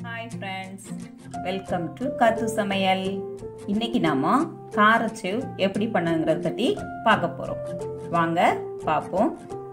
hi friends welcome to கத்து சமையல் இன்னைக்கு நாம காரச்சேவ் எப்படி பண்ணுங்கிறத பற்றி பார்க்க போகிறோம் வாங்க பார்ப்போம்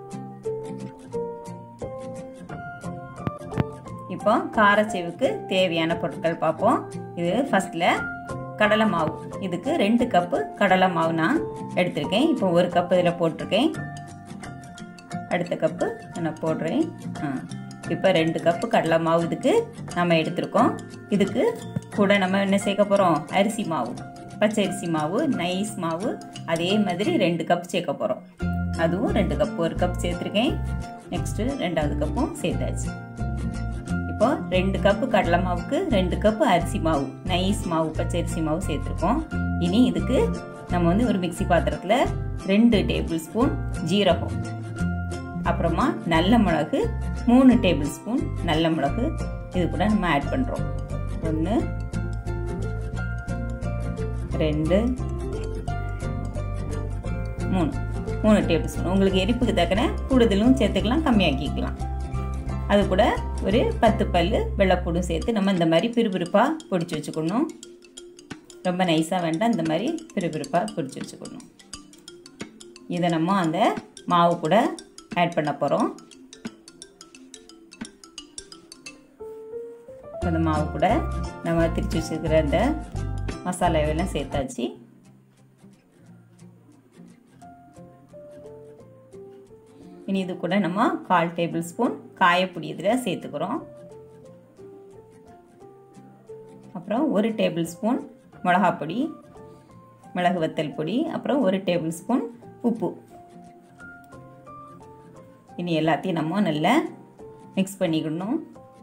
இப்போ காரச்சேவுக்கு தேவையான பொருட்கள் பார்ப்போம் இது ஃபஸ்ட்டில் கடலை மாவு இதுக்கு ரெண்டு கப்பு கடலை மாவு நான் எடுத்திருக்கேன் இப்போ ஒரு கப்பு இதில் போட்டிருக்கேன் அடுத்த கப்பு நான் போடுறேன் ஆ இப்போ ரெண்டு கப்பு கடலை மாவு இதுக்கு நம்ம எடுத்திருக்கோம் இதுக்கு கூட நம்ம என்ன சேர்க்க போகிறோம் அரிசி மாவு பச்சை அரிசி மாவு நைஸ் மாவு அதே மாதிரி ரெண்டு கப் சேர்க்க போகிறோம் அதுவும் ரெண்டு கப் ஒரு கப் சேர்த்துருக்கேன் நெக்ஸ்ட்டு ரெண்டாவது கப்பும் சேர்த்தாச்சு இப்போ ரெண்டு கப்பு கடலை மாவுக்கு ரெண்டு கப்பு அரிசி மாவு நைஸ் மாவு பச்சை அரிசி மாவு சேர்த்துருக்கோம் இனி இதுக்கு நம்ம வந்து ஒரு மிக்சி பாத்திரத்தில் ரெண்டு டேபிள் ஸ்பூன் ஜீரகம் அப்புறமா நல்ல மிளகு மூணு டேபிள் ஸ்பூன் நல்ல மிளகு இது கூட நம்ம ஆட் பண்ணுறோம் ஒன்று ரெண்டு மூணு மூணு டேபிள் ஸ்பூன் உங்களுக்கு எரிப்புக்கு தக்கன கூடுதலும் சேர்த்துக்கலாம் கம்மியாக்கிக்கலாம் அது கூட ஒரு பத்து பல் வெள்ளைப்பூடும் சேர்த்து நம்ம இந்த மாதிரி பிறுபிறுப்பாக பொடிச்சு வச்சுக்கணும் ரொம்ப நைஸாக வேண்டாம் இந்த மாதிரி பிறுபிறுப்பாக பொடிச்சு வச்சுக்கணும் இதை நம்ம அந்த மாவு கூட ஆட் பண்ண போகிறோம் அந்த மாவு கூட நம்ம திரிச்சு வச்சுருக்கிற அந்த மசாலாவெல்லாம் சேர்த்தாச்சு இனி இது கூட நம்ம கால் டேபிள் ஸ்பூன் காயப்பொடி இதில் சேர்த்துக்கிறோம் அப்புறம் ஒரு டேபிள் ஸ்பூன் மிளகாப்பொடி மிளகு வத்தல் பொடி அப்புறம் ஒரு டேபிள் ஸ்பூன் உப்பு இனி எல்லாத்தையும் நம்ம நல்லா மிக்ஸ் பண்ணிக்கணும்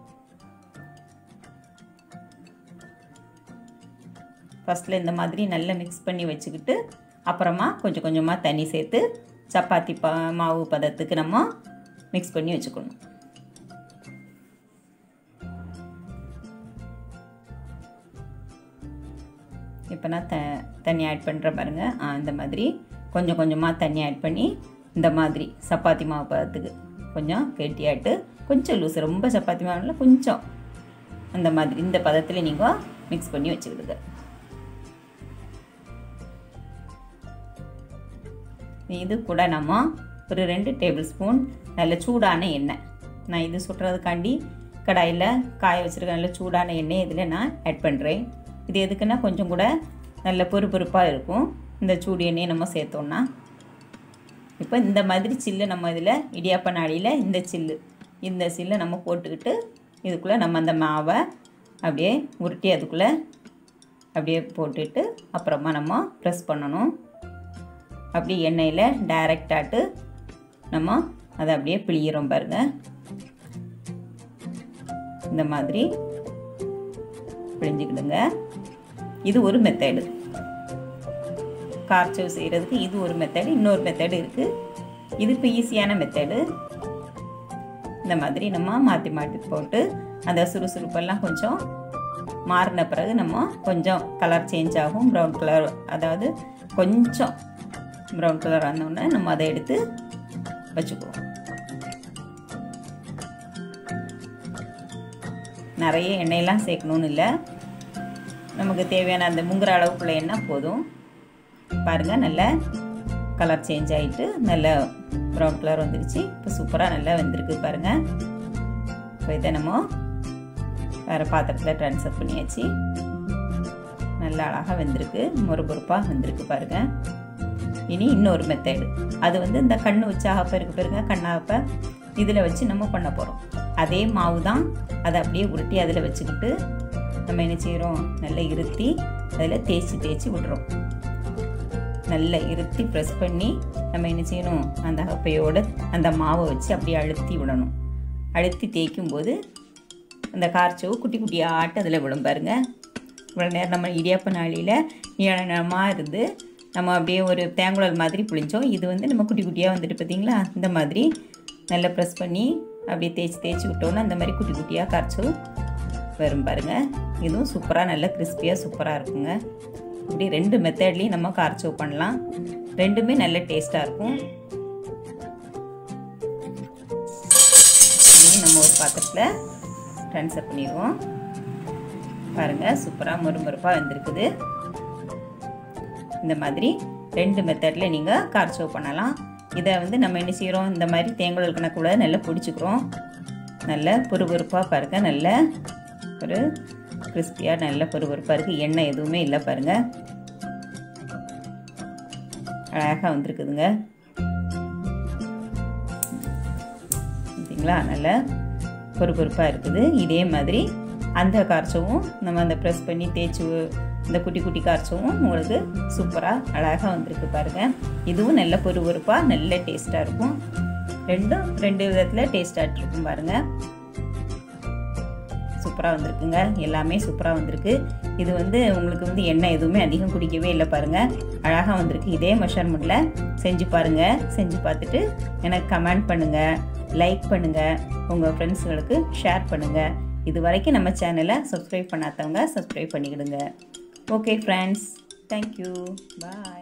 ஃபஸ்ட்டில் இந்த மாதிரி நல்லா மிக்ஸ் பண்ணி வச்சுக்கிட்டு அப்புறமா கொஞ்சம் கொஞ்சமாக தண்ணி சேர்த்து சப்பாத்தி பா மாவு பதத்துக்கு நம்ம மிக்ஸ் பண்ணி வச்சுக்கணும் இப்போ நான் த தண்ணி ஆட் பண்ணுற பாருங்க ஆ இந்த மாதிரி கொஞ்சம் கொஞ்சமாக தண்ணி ஆட் பண்ணி இந்த மாதிரி சப்பாத்தி மாவு பதத்துக்கு கொஞ்சம் கெட்டியாட்டு கொஞ்சம் லூஸ் ரொம்ப சப்பாத்தி மாவுல கொஞ்சம் அந்த மாதிரி இந்த பதத்தில் நீங்கள் மிக்ஸ் பண்ணி வச்சுக்கிடுங்க இது கூட நம்ம ஒரு ரெண்டு டேபிள் ஸ்பூன் நல்ல சூடான எண்ணெய் நான் இது சுடுறதுக்காண்டி கடாயில் காய வச்சுருக்க நல்ல சூடான எண்ணெய் இதில் நான் ஆட் பண்ணுறேன் இது எதுக்குன்னா கொஞ்சம் கூட நல்ல பொறுப்பொறுப்பாக இருக்கும் இந்த சூடு எண்ணெயை நம்ம சேர்த்தோன்னா இப்போ இந்த மாதிரி சில்லு நம்ம இதில் இடியாப்ப நாளியில் இந்த சில்லு இந்த சில்லை நம்ம போட்டுக்கிட்டு இதுக்குள்ளே நம்ம அந்த மாவை அப்படியே உருட்டி அதுக்குள்ளே அப்படியே போட்டுட்டு அப்புறமா நம்ம ப்ரெஸ் பண்ணணும் அப்படி எண்ணெயில் டைரக்டாட்டு நம்ம அதை அப்படியே பிழிகிறோம் பாருங்கள் இந்த மாதிரி பிழிஞ்சிக்கிடுங்க இது ஒரு மெத்தடு கார்ச்சவ் செய்கிறதுக்கு இது ஒரு மெத்தடு இன்னொரு மெத்தடு இருக்குது இது இப்போ ஈஸியான மெத்தடு இந்த மாதிரி நம்ம மாற்றி மாற்றி போட்டு அந்த சுறுசுறுப்பெல்லாம் கொஞ்சம் மாறின பிறகு நம்ம கொஞ்சம் கலர் சேஞ்ச் ஆகும் ப்ரௌன் கலர் அதாவது கொஞ்சம் ப்ரௌன் கலர் ஆனோடனே நம்ம அதை எடுத்து வச்சுக்குவோம் நிறைய எண்ணெயெல்லாம் சேர்க்கணும்னு இல்லை நமக்கு தேவையான அந்த முங்குற அளவுக்குள்ள எண்ணெய் போதும் பாருங்கள் நல்ல கலர் சேஞ்ச் ஆகிட்டு நல்ல ப்ரௌன் கலர் வந்துடுச்சு இப்போ சூப்பராக நல்லா வெந்திருக்கு பாருங்கள் இப்போ இதை நம்ம வேறு பாத்திரத்தில் ட்ரான்ஸ்ஃபர் பண்ணியாச்சு நல்லா அழகாக வெந்திருக்கு முறுபொறுப்பாக வெந்திருக்கு பாருங்கள் இனி இன்னொரு மெத்தேடு அது வந்து இந்த கண்ணு வச்சாகப்ப இருக்கு பாருங்க கண்ணாப்ப இதில் வச்சு நம்ம பண்ண போகிறோம் அதே மாவு தான் அதை அப்படியே உருட்டி அதில் வச்சுக்கிட்டு நம்ம என்ன செய்கிறோம் நல்லா இருத்தி அதில் தேய்ச்சி தேய்ச்சி விடுறோம் நல்லா இருத்தி ப்ரெஸ் பண்ணி நம்ம என்ன செய்யணும் அந்த அப்பையோட அந்த மாவை வச்சு அப்படியே அழுத்தி விடணும் அழுத்தி தேய்க்கும் போது அந்த கார்ச்சவு குட்டி குட்டியாக ஆட்டு அதில் விடும் பாருங்க இவ்வளோ நேரம் நம்ம இடியாப்ப நாளியில் நீளமாக இருந்து நம்ம அப்படியே ஒரு தேங்குழல் மாதிரி புளிஞ்சோம் இது வந்து நம்ம குட்டி குட்டியாக வந்துட்டு பார்த்தீங்களா இந்த மாதிரி நல்லா ப்ரெஸ் பண்ணி அப்படியே தேய்ச்சி தேய்ச்சி விட்டோன்னா அந்த மாதிரி குட்டி குட்டியாக கரைச்சி வரும் பாருங்கள் இதுவும் சூப்பராக நல்லா கிறிஸ்பியாக சூப்பராக இருக்குங்க இப்படி ரெண்டு மெத்தட்லேயும் நம்ம கார்ச்சோ பண்ணலாம் ரெண்டுமே நல்ல டேஸ்ட்டாக இருக்கும் இதையும் நம்ம ஒரு பாத்திரத்தில் ட்ரான்ஸ்ஃபர் பண்ணிடுவோம் பாருங்கள் சூப்பராக முறுமுறுப்பாக வந்திருக்குது இந்த மாதிரி ரெண்டு மெத்தடில் நீங்கள் கார் சோவ் பண்ணலாம் இதை வந்து நம்ம என்ன செய்கிறோம் இந்த மாதிரி தேங்காய் கணக்குள்ள நல்லா பிடிச்சிக்கிறோம் நல்ல பொறுபொறுப்பாக பாருங்கள் நல்ல ஒரு கிறிஸ்பியாக நல்ல பொறுபொறுப்பாக இருக்குது எண்ணெய் எதுவுமே இல்லை பாருங்கள் அழகாக வந்திருக்குதுங்க பார்த்தீங்களா நல்ல பொறுப்பொறுப்பாக இருக்குது இதே மாதிரி அந்த காய்ச்சவும் நம்ம அந்த ப்ரெஸ் பண்ணி தேய்ச்சி இந்த குட்டி குட்டி காய்ச்சவும் உங்களுக்கு சூப்பராக அழகாக வந்திருக்கு பாருங்கள் இதுவும் நல்ல பொறுப்பொறுப்பாக நல்ல டேஸ்ட்டாக இருக்கும் ரெண்டும் ரெண்டு விதத்தில் டேஸ்ட்டாக இருக்கும் பாருங்கள் சூப்பராக வந்திருக்குங்க எல்லாமே சூப்பராக வந்திருக்கு இது வந்து உங்களுக்கு வந்து எண்ணெய் எதுவுமே அதிகம் குடிக்கவே இல்லை பாருங்கள் அழகாக வந்திருக்கு இதே மெஷர்மெண்ட்டில் செஞ்சு பாருங்கள் செஞ்சு பார்த்துட்டு எனக்கு கமெண்ட் பண்ணுங்கள் லைக் பண்ணுங்கள் உங்கள் ஃப்ரெண்ட்ஸுங்களுக்கு ஷேர் பண்ணுங்கள் இது வரைக்கும் நம்ம சேனலை சப்ஸ்கிரைப் பண்ணாதவங்க சப்ஸ்கிரைப் பண்ணிக்கிடுங்க ஓகே ஃப்ரெண்ட்ஸ் தேங்க்யூ பாய்